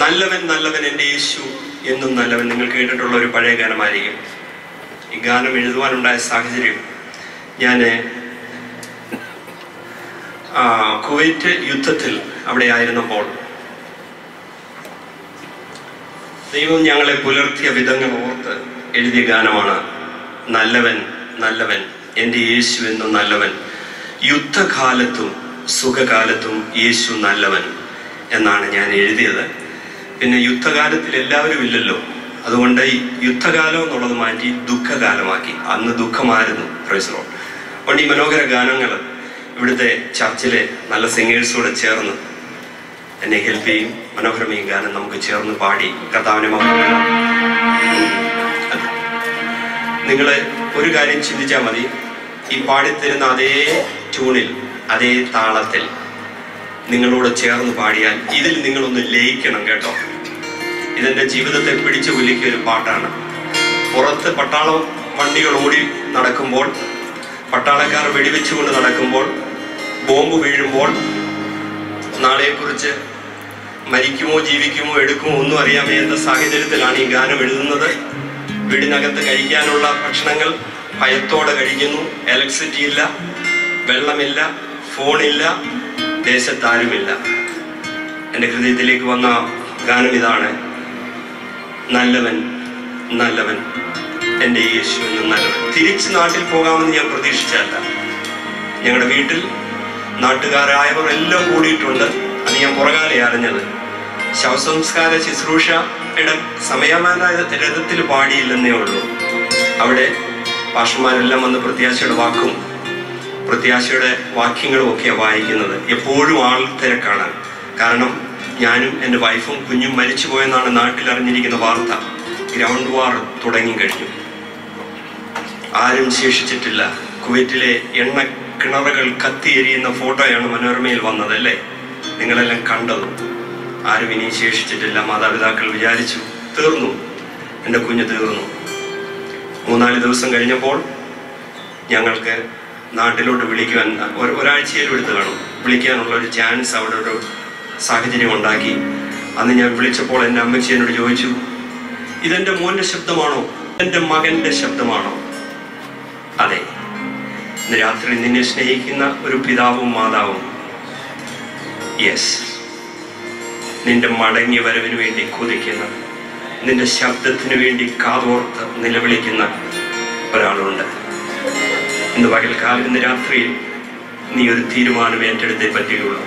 നല്ലവൻ നല്ലവൻ എൻ്റെ യേശു എന്നും നല്ലവൻ നിങ്ങൾ കേട്ടിട്ടുള്ള ഒരു പഴയ ഗാനമായിരിക്കും ഈ ഗാനം എഴുതുവാനുണ്ടായ സാഹചര്യം ഞാൻ കുവൈറ്റ് യുദ്ധത്തിൽ അവിടെ ആയിരുന്നപ്പോൾ ദൈവം ഞങ്ങളെ പുലർത്തിയ വിധങ്ങൾ ഓർത്ത് എഴുതിയ ഗാനമാണ് നല്ലവൻ നല്ലവൻ എൻ്റെ യേശു എന്നും നല്ലവൻ യുദ്ധകാലത്തും സുഖകാലത്തും യേശു നല്ലവൻ എന്നാണ് ഞാൻ എഴുതിയത് പിന്നെ യുദ്ധകാലത്തിൽ എല്ലാവരും ഇല്ലല്ലോ അതുകൊണ്ട് ഈ യുദ്ധകാലം എന്നുള്ളത് മാറ്റി ദുഃഖകാലമാക്കി അന്ന് ദുഃഖമായിരുന്നു പ്രൈസറോ അതുകൊണ്ട് ഈ മനോഹര ഗാനങ്ങൾ ഇവിടുത്തെ ചർച്ചിലെ നല്ല സിംഗേഴ്സോടെ ചേർന്ന് എന്നെ ഹെൽപ്പ് ചെയ്യും മനോഹരം ഈ ഗാനം നമുക്ക് ചേർന്ന് പാടി കർത്താവിനെ മഹത്വപ്പെടുത്താം നിങ്ങൾ ഒരു കാര്യം ചിന്തിച്ചാൽ മതി ഈ പാടിത്തരുന്ന അതേ ട്യൂണിൽ അതേ താളത്തിൽ നിങ്ങളോട് ചേർന്ന് പാടിയാൽ ഇതിൽ നിങ്ങളൊന്ന് ലയിക്കണം കേട്ടോ ഇതെന്റെ ജീവിതത്തെ പിടിച്ചു കുലുക്കിയ ഒരു പാട്ടാണ് പുറത്ത് പട്ടാളം വണ്ടികൾ ഓടി നടക്കുമ്പോൾ പട്ടാളക്കാർ വെടിവെച്ചുകൊണ്ട് നടക്കുമ്പോൾ ബോംബ് വീഴുമ്പോൾ നാളെക്കുറിച്ച് മരിക്കുമോ ജീവിക്കുമോ എടുക്കുമോ ഒന്നും അറിയാൻ വയ്യാത്ത സാഹചര്യത്തിലാണ് ഈ ഗാനം എഴുതുന്നത് വീടിനകത്ത് കഴിക്കാനുള്ള ഭക്ഷണങ്ങൾ ഭയത്തോടെ കഴിക്കുന്നു ഇലക്ട്രിസിറ്റി ഇല്ല വെള്ളമില്ല ഫോണില്ല ദേശത്താരുമില്ല എൻ്റെ ഹൃദയത്തിലേക്ക് വന്ന ഗാനം ഇതാണ് നല്ലവൻ നല്ലവൻ എൻ്റെ യേശു എന്ന് നല്ലവൻ തിരിച്ച് നാട്ടിൽ പോകാമെന്ന് ഞാൻ പ്രതീക്ഷിച്ചല്ല ഞങ്ങളുടെ വീട്ടിൽ നാട്ടുകാരായവർ എല്ലാം കൂടിയിട്ടുണ്ട് അത് ഞാൻ പുറകാലെ അറിഞ്ഞത് ശവസംസ്കാര ശുശ്രൂഷയുടെ സമയമാന രഥത്തിൽ പാടിയില്ലെന്നേ ഉള്ളൂ അവിടെ പാഷന്മാരെല്ലാം വന്ന് പ്രത്യാശയുടെ വാക്കും പ്രത്യാശയുടെ വാക്യങ്ങളും ഒക്കെയാണ് വായിക്കുന്നത് എപ്പോഴും ആൾ തിരക്കാണ് കാരണം ഞാനും എൻ്റെ വൈഫും കുഞ്ഞും മരിച്ചു പോയെന്നാണ് നാട്ടിൽ അറിഞ്ഞിരിക്കുന്ന വാർത്ത ഗ്രൗണ്ട് വാർ തുടങ്ങി കഴിഞ്ഞു ആരും ശേഷിച്ചിട്ടില്ല കുവൈറ്റിലെ എണ്ണ കിണറുകൾ കത്തിയെരിയുന്ന ഫോട്ടോയാണ് മനോരമയിൽ വന്നത് അല്ലേ നിങ്ങളെല്ലാം കണ്ടതും ആരും ഇനി ശേഷിച്ചിട്ടില്ല മാതാപിതാക്കൾ വിചാരിച്ചു തീർന്നു എൻ്റെ കുഞ്ഞ് തീർന്നു മൂന്നാല് ദിവസം കഴിഞ്ഞപ്പോൾ ഞങ്ങൾക്ക് നാട്ടിലോട്ട് വിളിക്കുവാൻ ഒരു- ഒരാഴ്ചയിൽ എടുത്ത് കാണും വിളിക്കാനുള്ള ഒരു ചാൻസ് അവിടെ ഒരു സാഹചര്യം ഉണ്ടാക്കി അന്ന് ഞാൻ വിളിച്ചപ്പോൾ എൻ്റെ അമ്മച്ചി എന്നോട് ചോദിച്ചു ഇതെൻ്റെ മോൻ്റെ ശബ്ദമാണോ എൻ്റെ മകൻ്റെ ശബ്ദമാണോ അതെ ഇന്ന് രാത്രി നിന്നെ സ്നേഹിക്കുന്ന ഒരു പിതാവും മാതാവും യെസ് നിന്റെ മടങ്ങി വരവിന് വേണ്ടി കൊതിക്കുന്ന നിന്റെ ശബ്ദത്തിന് വേണ്ടി കാതോർത്ത് നിലവിളിക്കുന്ന ഒരാളുണ്ട് ഇന്ന് പകൽക്കാലം ഇന്ന് രാത്രിയിൽ നീ ഒരു തീരുമാനം ഏറ്റെടുത്തേ പറ്റുകയുള്ളൂ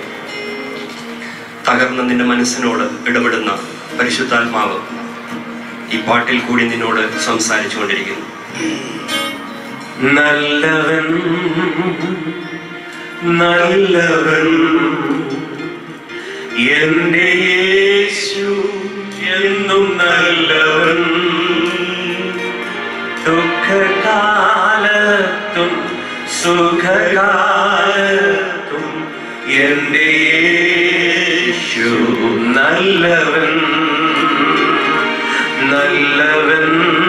തകർന്ന നിന്റെ മനസ്സിനോട് ഇടപെടുന്ന പരിശുദ്ധാത്മാവ് ഈ പാട്ടിൽ കൂടി നിന്നോട് സംസാരിച്ചു കൊണ്ടിരിക്കുന്നു നല്ലവൻ നല്ലവൻ എന്റെ യേശു എന്നും നല്ലവൻ ദുഃഖകാലത്തും സുഖകാലത്തും എന്റെ യേശു നല്ലവൻ നല്ലവൻ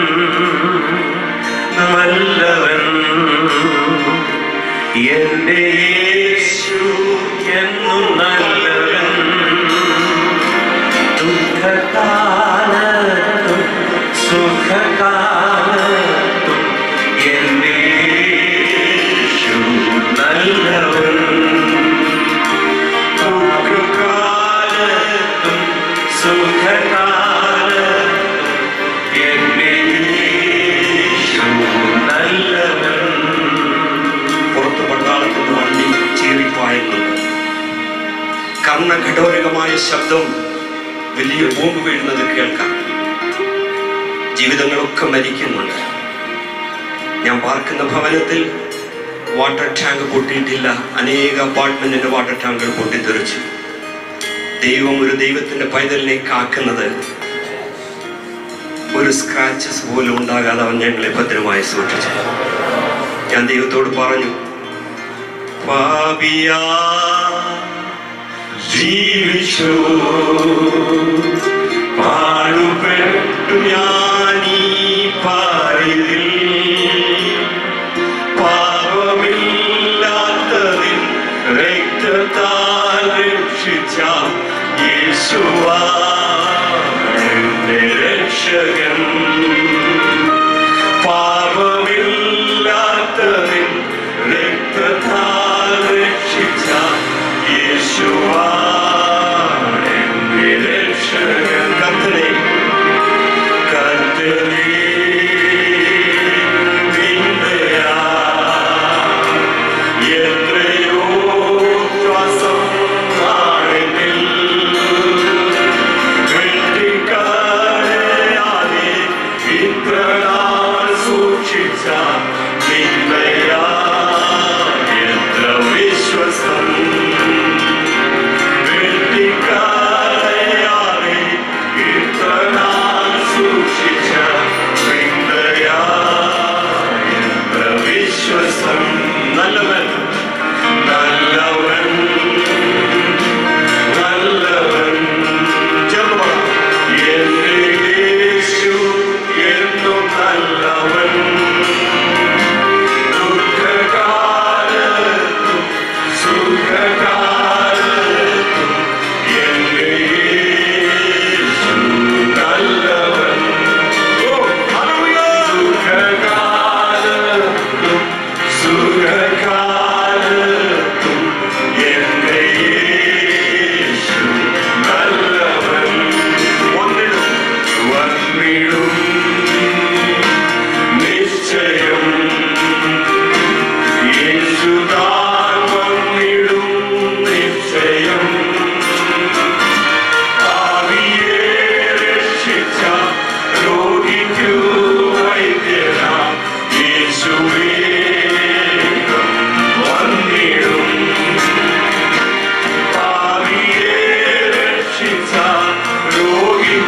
നല്ലവൻ എന്റെ യേശു എന്നും നല്ലവൻ ദുഃഖകാലത്തും സുഖകാലത്തും എന്റെ യേശു നല്ലവൻ ദുഃഖകാലത്തും സുഖകാലത്തും എന്റെ യേശു നല്ലവൻ പുറത്ത് പട്ടാളത്തിന്റെ വണ്ടി ചീറിപ്പായുന്നുണ്ട് കർണഘടോരകമായ ശബ്ദം വലിയ ബോംബ് വീഴുന്നത് കേൾക്കാം ജീവിതങ്ങളൊക്കെ മരിക്കുന്നുണ്ട് ഞാൻ പാർക്കുന്ന ഭവനത്തിൽ വാട്ടർ ടാങ്ക് പൊട്ടിയിട്ടില്ല അനേക അപ്പാർട്ട്മെന്റിന്റെ വാട്ടർ ടാങ്കുകൾ പൊട്ടിത്തെറിച്ചു ദൈവം ഒരു ദൈവത്തിന്റെ പൈതലിനെ കാക്കുന്നത് ഒരു സ്ക്രാച്ചസ് പോലും ഉണ്ടാകാതെ അവൻ ഞങ്ങളെ ഭദ്രമായി സൂക്ഷിച്ചു ഞാൻ ദൈവത്തോട് പറഞ്ഞു പാപിയാ ജീവിച്ചു പാടുപെട്ടു ഞാനീ പാരിതിൽ പാപമില്ലാത്തതിൽ രക്തത്താൽ രക്ഷിച്ച യേശുവാ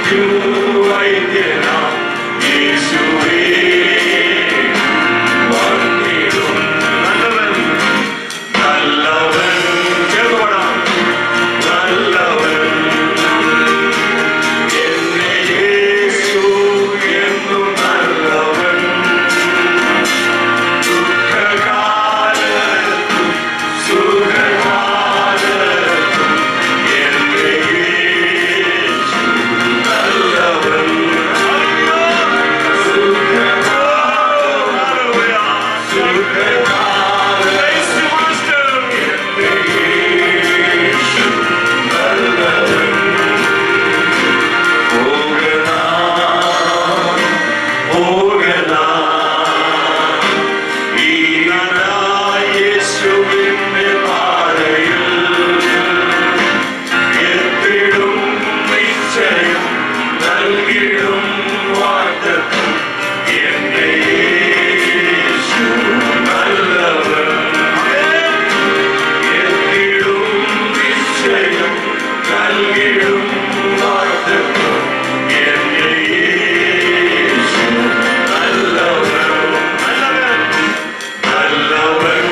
നിത്യവൈദ്യനാം യേശുവേ വന്നിടും നല്ലവൻ നല്ലവൻ ചേർന്ന് പാടാം നല്ലവൻ എന്നെ യേശു എന്നും നല്ലവൻ ദുഃഖകാലത്തും സുഖകാലത്തും എന്നെ യേശു നല്ലവൻ യേശുവിന്റെ പാതയിൽ എത്തിടും നിശ്ചയം നൽകിടും വാഗ്ദത്തം എന്റെ യേശു നല്ലവൻ എത്തിടും നിശ്ചയം നൽകിടും വാഗ്ദത്തം എന്റെ യേശു നല്ലവൻ നല്ലവൻ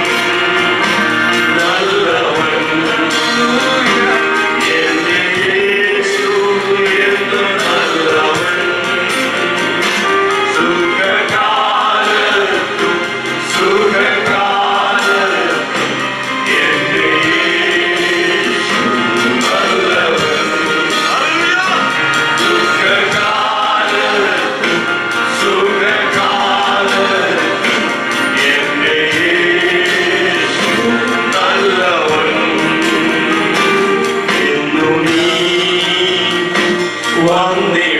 നല്ലവൻ എന്റെ യേശു എന്നും നല്ലവൻ സുഖകാലത്തും സുഖകാലത്തും എന്റെ യേശു നല്ലവൻ സുഖകാലത്തും സുഖകാലത്തും എന്റെ യേശു നല്ലവൻ എന്നു നീ വന്നിടും